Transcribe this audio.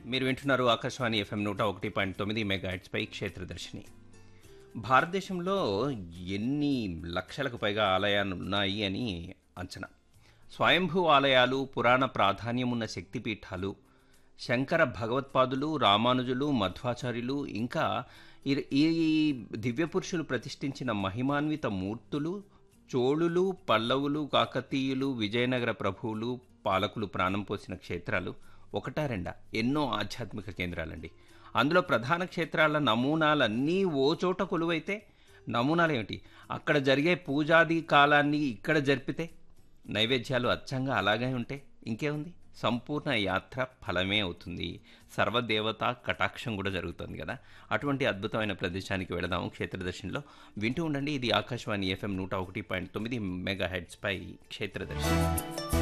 మీరు వింటున్నారు ఆకాశవాణి ఎఫ్ఎం నూట ఒకటి పాయింట్ తొమ్మిది మెగాహెట్స్పై క్షేత్రదర్శిని భారతదేశంలో ఎన్ని లక్షలకు పైగా ఆలయాలు ఉన్నాయి అని అంచనా స్వయంభూ ఆలయాలు పురాణ ప్రాధాన్యమున్న శక్తిపీఠాలు శంకర భగవత్పాదులు రామానుజులు మధ్వాచార్యులు ఇంకా ఈ- ఈ దివ్య పురుషులు ప్రతిష్ఠించిన మహిమాన్విత మూర్తులు చోళులు పల్లవులు కాకతీయులు విజయనగర ప్రభువులు పాలకులు ప్రాణం పోసిన క్షేత్రాలు ఒకటా రెండా ఎన్నో ఆధ్యాత్మిక కేంద్రాలండి అందులో ప్రధాన క్షేత్రాల నమూనాలన్నీ ఓ చోట కొలువైతే నమూనాలు ఏమిటి అక్కడ జరిగే పూజాది కాలాన్ని ఇక్కడ జరిపితే నైవేద్యాలు అచ్చంగా అలాగే ఉంటే ఇంకేముంది సంపూర్ణ యాత్ర ఫలమే అవుతుంది సర్వదేవత కటాక్షం కూడా జరుగుతుంది కదా అటువంటి అద్భుతమైన ప్రదేశానికి వెళదాము క్షేత్రదర్శినిలో వింటూ ఉండండి ఇది ఆకాశవాణి ఎఫ్ఎం నూట ఒకటి పాయింట్ తొమ్మిది మెగా హెడ్స్పై క్షేత్రదర్శిని